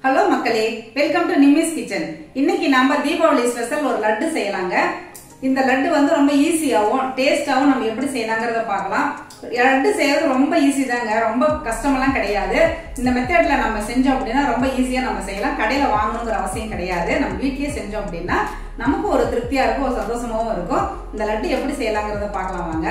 hello மக்களே welcome to நிம்மிஸ் kitchen இன்னைக்கு நாம தீபாவளி ஸ்பெஷல் ஒரு லட்டு செய்யலாங்க இந்த லட்டு வந்து ரொம்ப ஈஸியாகவும் டேஸ்டாகவும் நம்ம எப்படி செய்யலாங்கிறத பார்க்கலாம் லட்டு செய்யறது ரொம்ப ஈஸி தாங்க ரொம்ப கஷ்டமெல்லாம் கிடையாது இந்த மெத்தட்ல நம்ம செஞ்சோம் அப்படின்னா ரொம்ப ஈஸியா நம்ம செய்யலாம் கடையில வாங்கணுங்கிற அவசியம் கிடையாது நம்ம வீட்லயே செஞ்சோம் அப்படின்னா நமக்கு ஒரு திருப்தியா இருக்கும் ஒரு சந்தோஷமாவும் இருக்கும் இந்த லட்டு எப்படி செய்யலாங்கிறத பார்க்கலாம் வாங்க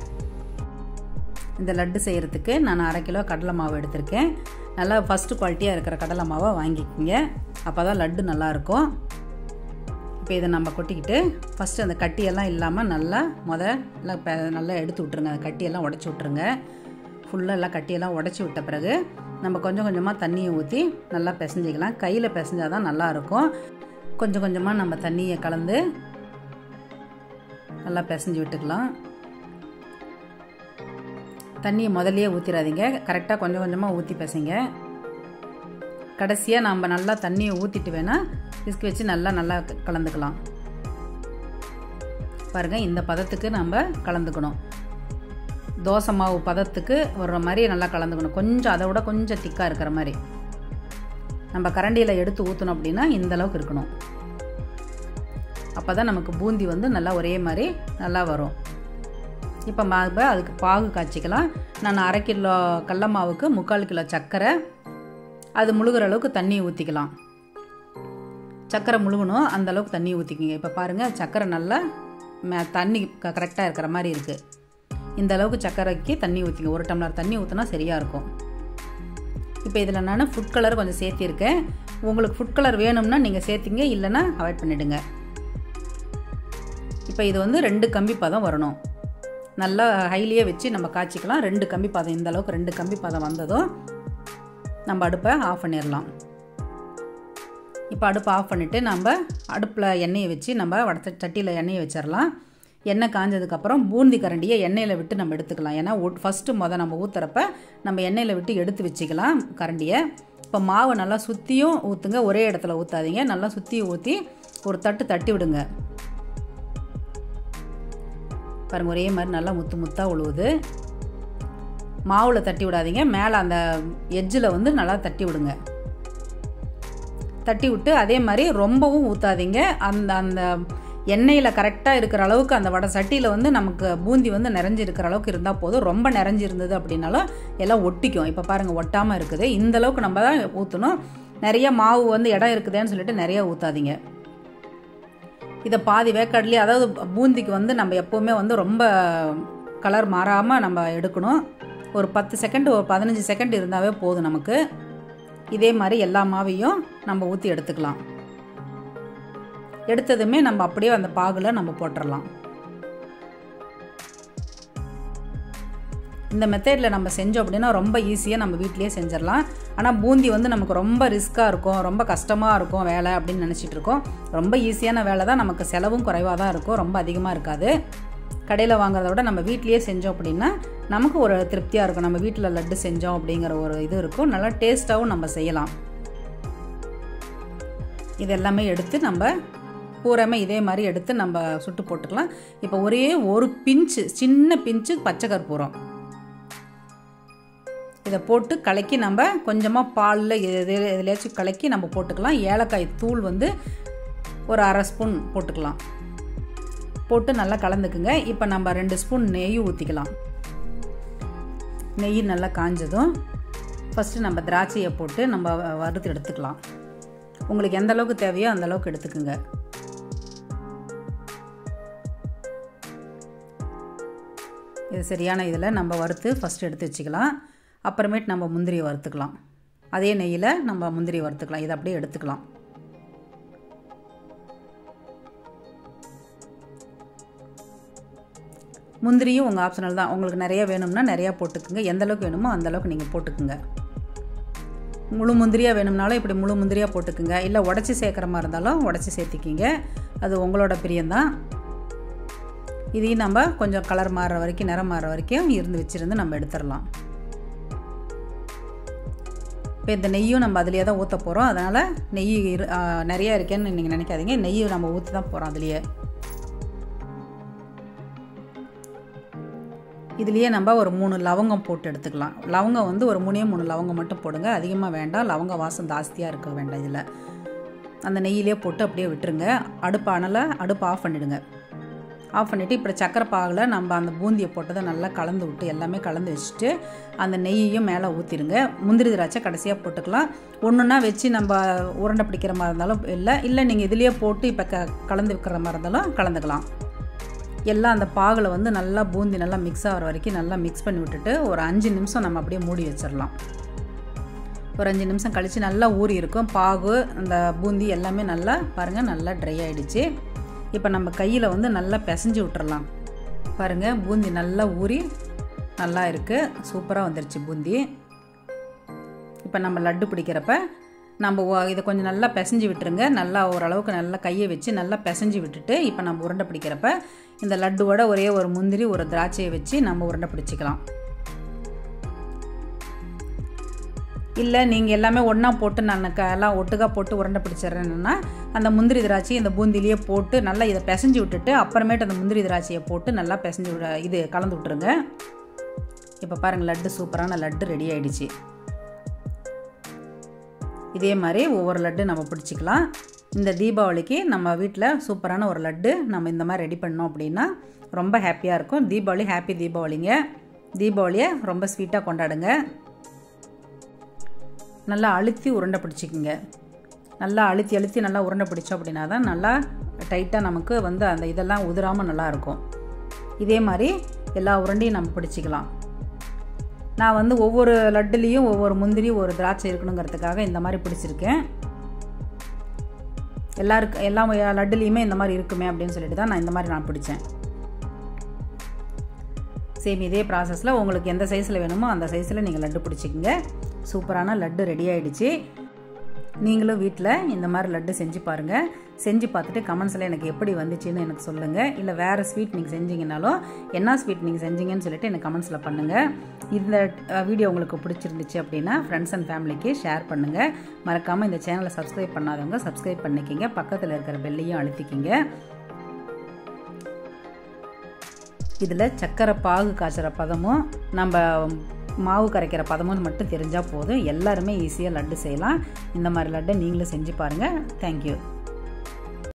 இந்த லட்டு செய்கிறதுக்கு நான் அரை கிலோ கடலை மாவு எடுத்திருக்கேன் நல்லா ஃபஸ்ட்டு குவாலிட்டியாக இருக்கிற கடலை மாவை வாங்கிக்கோங்க அப்போ தான் லட்டு நல்லாயிருக்கும் இப்போ இதை நம்ம கொட்டிக்கிட்டு ஃபஸ்ட்டு அந்த கட்டியெல்லாம் இல்லாமல் நல்லா முத நல்லா பெ நல்லா எடுத்து விட்ருங்க அந்த கட்டியெல்லாம் உடச்சி விட்ருங்க ஃபுல்லாக எல்லாம் கட்டியெல்லாம் உடச்சி விட்ட பிறகு நம்ம கொஞ்சம் கொஞ்சமாக தண்ணியை ஊற்றி நல்லா பிசைஞ்சிக்கலாம் கையில் பிசைஞ்சால் தான் நல்லாயிருக்கும் கொஞ்சம் கொஞ்சமாக நம்ம தண்ணியை கலந்து நல்லா பிசைஞ்சு விட்டுக்கலாம் தண்ணியை முதல்லையே ஊற்றிடாதீங்க கரெக்டாக கொஞ்சம் கொஞ்சமாக ஊற்றி பசைங்க கடைசியாக நம்ம நல்லா தண்ணியை ஊற்றிட்டு வேணால் விஸ்க் வச்சு நல்லா நல்லா கலந்துக்கலாம் பாருங்கள் இந்த பதத்துக்கு நம்ம கலந்துக்கணும் தோசை மாவு பதத்துக்கு வர்ற மாதிரி நல்லா கலந்துக்கணும் கொஞ்சம் அதை விட கொஞ்சம் திக்காக இருக்கிற மாதிரி நம்ம கரண்டியில் எடுத்து ஊற்றணும் அப்படின்னா இந்த அளவுக்கு இருக்கணும் அப்போ தான் நமக்கு பூந்தி வந்து நல்லா ஒரே மாதிரி நல்லா வரும் இப்போ மாவு அதுக்கு பாகு காய்ச்சிக்கலாம் நான் அரை கிலோ கடல மாவுக்கு முக்கால் கிலோ சர்க்கரை அது முழுகிற அளவுக்கு தண்ணி ஊற்றிக்கலாம் சர்க்கரை முழுகணும் அந்த அளவுக்கு தண்ணி ஊற்றிக்கிங்க இப்போ பாருங்கள் சர்க்கரை நல்லா மே தண்ணி க கரெக்டாக இருக்கிற மாதிரி இருக்குது இந்த அளவுக்கு சர்க்கரைக்கு தண்ணி ஊற்றிங்க ஒரு டம்ளர் தண்ணி ஊற்றினா சரியாக இருக்கும் இப்போ இதில் நான் ஃபுட் கலர் கொஞ்சம் சேர்த்திருக்கேன் உங்களுக்கு ஃபுட் கலர் வேணும்னா நீங்கள் சேர்த்திங்க இல்லைன்னா அவாய்ட் பண்ணிவிடுங்க இப்போ இது வந்து ரெண்டு கம்பி பதம் வரணும் நல்லா ஹைலியே வச்சு நம்ம காய்ச்சிக்கலாம் ரெண்டு கம்பி பதம் இந்த அளவுக்கு ரெண்டு கம்பி பதம் வந்ததும் நம்ம அடுப்பை ஆஃப் பண்ணிடலாம் இப்போ அடுப்பை ஆஃப் பண்ணிவிட்டு நம்ம அடுப்பில் எண்ணெயை வச்சு நம்ம வடத்த சட்டியில் எண்ணெயை வச்சிடலாம் எண்ணெய் காஞ்சதுக்கப்புறம் பூந்தி கரண்டியை எண்ணெயில் விட்டு நம்ம எடுத்துக்கலாம் ஏன்னா ஃபஸ்ட்டு மொதல் நம்ம ஊற்றுறப்ப நம்ம எண்ணெயில் விட்டு எடுத்து வச்சுக்கலாம் கரண்டியை இப்போ மாவை நல்லா சுற்றியும் ஊற்றுங்க ஒரே இடத்துல ஊற்றாதீங்க நல்லா சுற்றியும் ஊற்றி ஒரு தட்டு தட்டி விடுங்க பாருங்க ஒரே மாதிரி நல்லா முத்து முத்தாக உழுவுது மாவில் தட்டி விடாதீங்க மேலே அந்த எஜ்ஜில் வந்து நல்லா தட்டி விடுங்க தட்டி விட்டு அதே மாதிரி ரொம்பவும் ஊற்றாதீங்க அந்த அந்த எண்ணெயில் கரெக்டாக இருக்கிற அளவுக்கு அந்த வடை சட்டியில் வந்து நமக்கு பூந்தி வந்து நிறைஞ்சி இருக்கிற அளவுக்கு இருந்தால் போதும் ரொம்ப நிறைஞ்சி இருந்தது அப்படின்னாலும் எல்லாம் ஒட்டிக்கும் இப்போ பாருங்கள் ஒட்டாமல் இருக்குது இந்த அளவுக்கு நம்ம தான் ஊற்றணும் நிறைய மாவு வந்து இடம் இருக்குதுன்னு சொல்லிட்டு நிறைய ஊற்றாதீங்க இதை பாதி வேக்காட்லேயே அதாவது பூந்திக்கு வந்து நம்ம எப்போவுமே வந்து ரொம்ப கலர் மாறாமல் நம்ம எடுக்கணும் ஒரு பத்து செகண்ட் ஒரு பதினஞ்சு செகண்ட் இருந்தாவே போதும் நமக்கு இதே மாதிரி எல்லா மாவையும் நம்ம ஊற்றி எடுத்துக்கலாம் எடுத்ததுமே நம்ம அப்படியே அந்த பாகில் நம்ம போட்டுடலாம் இந்த மெத்தடில் நம்ம செஞ்சோம் அப்படின்னா ரொம்ப ஈஸியாக நம்ம வீட்லேயே செஞ்சிடலாம் ஆனால் பூந்தி வந்து நமக்கு ரொம்ப ரிஸ்க்காக இருக்கும் ரொம்ப கஷ்டமாக இருக்கும் வேலை அப்படின்னு நினச்சிட்டு இருக்கோம் ரொம்ப ஈஸியான வேலை தான் நமக்கு செலவும் குறைவாக தான் இருக்கும் ரொம்ப அதிகமாக இருக்காது கடையில் வாங்குறத விட நம்ம வீட்லேயே செஞ்சோம் அப்படின்னா நமக்கு ஒரு திருப்தியாக இருக்கும் நம்ம வீட்டில் லட்டு செஞ்சோம் அப்படிங்கிற ஒரு இது இருக்கும் நல்லா டேஸ்ட்டாகவும் நம்ம செய்யலாம் இது எல்லாமே எடுத்து நம்ம பூராமே இதே மாதிரி எடுத்து நம்ம சுட்டு போட்டுக்கலாம் இப்போ ஒரே ஒரு பிஞ்சு சின்ன பிஞ்சு பச்சை கற்பூரம் இதை போட்டு கலக்கி நம்ம கொஞ்சமாக பாலில் எது எதுலையாச்சும் கலக்கி நம்ம போட்டுக்கலாம் ஏலக்காய் தூள் வந்து ஒரு அரை ஸ்பூன் போட்டுக்கலாம் போட்டு நல்லா கலந்துக்குங்க இப்போ நம்ம ரெண்டு ஸ்பூன் நெய் ஊற்றிக்கலாம் நெய் நல்லா காஞ்சதும் ஃபஸ்ட்டு நம்ம திராட்சையை போட்டு நம்ம வறுத்து எடுத்துக்கலாம் உங்களுக்கு எந்த அளவுக்கு தேவையோ அந்த அளவுக்கு எடுத்துக்குங்க இது சரியான இதில் நம்ம வறுத்து ஃபஸ்ட்டு எடுத்து வச்சுக்கலாம் அப்புறமேட்டு நம்ம முந்திரியை வறுத்துக்கலாம் அதே நெய்யில் நம்ம முந்திரி வறுத்துக்கலாம் இதை அப்படியே எடுத்துக்கலாம் முந்திரியும் உங்கள் ஆப்ஷனல் தான் உங்களுக்கு நிறைய வேணும்னா நிறையா போட்டுக்குங்க எந்த அளவுக்கு வேணுமோ அந்த அளவுக்கு நீங்கள் போட்டுக்குங்க முழு முந்திரியாக வேணும்னாலும் இப்படி முழு முந்திரியாக போட்டுக்குங்க இல்லை உடச்சி சேர்க்குற மாதிரி இருந்தாலும் உடச்சி சேர்த்திக்கிங்க அது உங்களோட பிரியம்தான் இதையும் நம்ம கொஞ்சம் கலர் மாறுற வரைக்கும் நிறம் மாறுற வரைக்கும் இருந்து வச்சுருந்து நம்ம எடுத்துடலாம் இப்போ இந்த நெய்யும் நம்ம அதிலே தான் ஊற்ற போகிறோம் அதனால் நெய் இரு நிறையா இருக்கேன்னு நீங்கள் நினைக்காதீங்க நெய்யும் நம்ம ஊற்றி தான் போகிறோம் அதுலேயே இதுலேயே நம்ம ஒரு மூணு லவங்கம் போட்டு எடுத்துக்கலாம் லவங்கம் வந்து ஒரு மூணே மூணு லவங்கம் மட்டும் போடுங்க அதிகமாக வேண்டாம் லவங்க வாசம் ஜாஸ்தியாக இருக்க வேண்டாம் இதில் அந்த நெய்யிலே போட்டு அப்படியே விட்டுருங்க அடுப்பு அனலை அடுப்பு ஆஃப் பண்ணிவிடுங்க ஆஃப் பண்ணிவிட்டு இப்போ சக்கரை பாகில் நம்ம அந்த பூந்தியை போட்டதை நல்லா கலந்து விட்டு எல்லாமே கலந்து வச்சுட்டு அந்த நெய்யையும் மேலே ஊற்றிடுங்க முந்திரி திராட்சை கடைசியாக போட்டுக்கலாம் ஒன்றுன்னா வச்சு நம்ம உருண்டை பிடிக்கிற மாதிரி இருந்தாலும் இல்லை இல்லை நீங்கள் இதுலேயே போட்டு இப்போ க கலந்து வைக்கிற மாதிரி இருந்தாலும் கலந்துக்கலாம் எல்லாம் அந்த பாகில் வந்து நல்லா பூந்தி நல்லா மிக்ஸ் ஆகிற வரைக்கும் நல்லா மிக்ஸ் பண்ணி விட்டுட்டு ஒரு அஞ்சு நிமிஷம் நம்ம அப்படியே மூடி வச்சிடலாம் ஒரு அஞ்சு நிமிஷம் கழித்து நல்லா ஊறி இருக்கும் பாகு அந்த பூந்தி எல்லாமே நல்லா பாருங்கள் நல்லா ட்ரை ஆகிடுச்சு இப்போ நம்ம கையில் வந்து நல்லா பிசைஞ்சு விட்டுறலாம் பாருங்கள் பூந்தி நல்லா ஊறி நல்லா இருக்குது சூப்பராக வந்துருச்சு பூந்தி இப்போ நம்ம லட்டு பிடிக்கிறப்ப நம்ம ஒ- இதை கொஞ்சம் நல்லா பிசைஞ்சு விட்டுருங்க நல்லா ஓரளவுக்கு நல்லா கையை வச்சு நல்லா பிசைஞ்சு விட்டுட்டு இப்போ நம்ம உருண்டை பிடிக்கிறப்ப இந்த லட்டுவோட ஒரே ஒரு முந்திரி ஒரு திராட்சையை வச்சு நம்ம உருண்டை பிடிச்சிக்கலாம் இல்லை நீங்கள் எல்லாமே ஒன்றா போட்டு நான் க எல்லாம் ஒட்டுக்கா போட்டு உருண்டை பிடிச்சிட்றேன்னா அந்த முந்திரி திராட்சை இந்த பூந்திலேயே போட்டு நல்லா இதை பிசைஞ்சு விட்டுட்டு அப்புறமேட்டு அந்த முந்திரி திராட்சையை போட்டு நல்லா பிசைஞ்சு விட இது கலந்து விட்டுருங்க இப்போ பாருங்கள் லட்டு சூப்பரான லட்டு ரெடி ஆயிடுச்சு இதே மாதிரி ஒவ்வொரு லட்டு நம்ம பிடிச்சிக்கலாம் இந்த தீபாவளிக்கு நம்ம வீட்டில் சூப்பரான ஒரு லட்டு நம்ம இந்த மாதிரி ரெடி பண்ணோம் அப்படின்னா ரொம்ப ஹாப்பியாக இருக்கும் தீபாவளி ஹாப்பி தீபாவளிங்க தீபாவளியை ரொம்ப ஸ்வீட்டாக கொண்டாடுங்க நல்லா அழுத்தி உருண்டை பிடிச்சிக்குங்க நல்லா அழுத்தி அழுத்தி நல்லா உருண்டை பிடிச்சோம் அப்படின்னா தான் நல்லா டைட்டாக நமக்கு வந்து அந்த இதெல்லாம் உதிராமல் நல்லா இருக்கும் இதே மாதிரி எல்லா உருண்டையும் நம்ம பிடிச்சிக்கலாம் நான் வந்து ஒவ்வொரு லட்டுலேயும் ஒவ்வொரு முந்திரி ஒரு திராட்சை இருக்கணுங்கிறதுக்காக இந்த மாதிரி பிடிச்சிருக்கேன் எல்லாருக்கு எல்லா லட்டுலேயுமே இந்த மாதிரி இருக்குமே அப்படின்னு சொல்லிட்டு தான் நான் இந்த மாதிரி நான் பிடிச்சேன் சேம் இதே ப்ராசஸில் உங்களுக்கு எந்த சைஸில் வேணுமோ அந்த சைஸில் நீங்கள் லட்டு பிடிச்சிக்கங்க சூப்பரான லட்டு ரெடி ஆயிடுச்சு நீங்களும் வீட்டில் இந்த மாதிரி லட்டு செஞ்சு பாருங்கள் செஞ்சு பார்த்துட்டு கமெண்ட்ஸில் எனக்கு எப்படி வந்துச்சுன்னு எனக்கு சொல்லுங்கள் இல்லை வேறு ஸ்வீட் நீங்கள் செஞ்சீங்கனாலும் என்ன ஸ்வீட் நீங்கள் செஞ்சீங்கன்னு சொல்லிட்டு எனக்கு கமெண்ட்ஸில் பண்ணுங்கள் இந்த வீடியோ உங்களுக்கு பிடிச்சிருந்துச்சு அப்படின்னா ஃப்ரெண்ட்ஸ் அண்ட் ஃபேமிலிக்கு ஷேர் பண்ணுங்கள் மறக்காமல் இந்த சேனலை சப்ஸ்கிரைப் பண்ணாதவங்க சப்ஸ்கிரைப் பண்ணிக்கிங்க பக்கத்தில் இருக்கிற பெல்லையும் அழுத்திக்கிங்க இதில் சக்கரை பாகு காய்ச்சுற பதமும் நம்ம மாவு கரைக்கிற பதமும் மட்டும் தெரிஞ்சால் போதும் எல்லாருமே ஈஸியாக லட்டு செய்யலாம் இந்த மாதிரி லட்டை நீங்களும் செஞ்சு பாருங்கள் தேங்க்யூ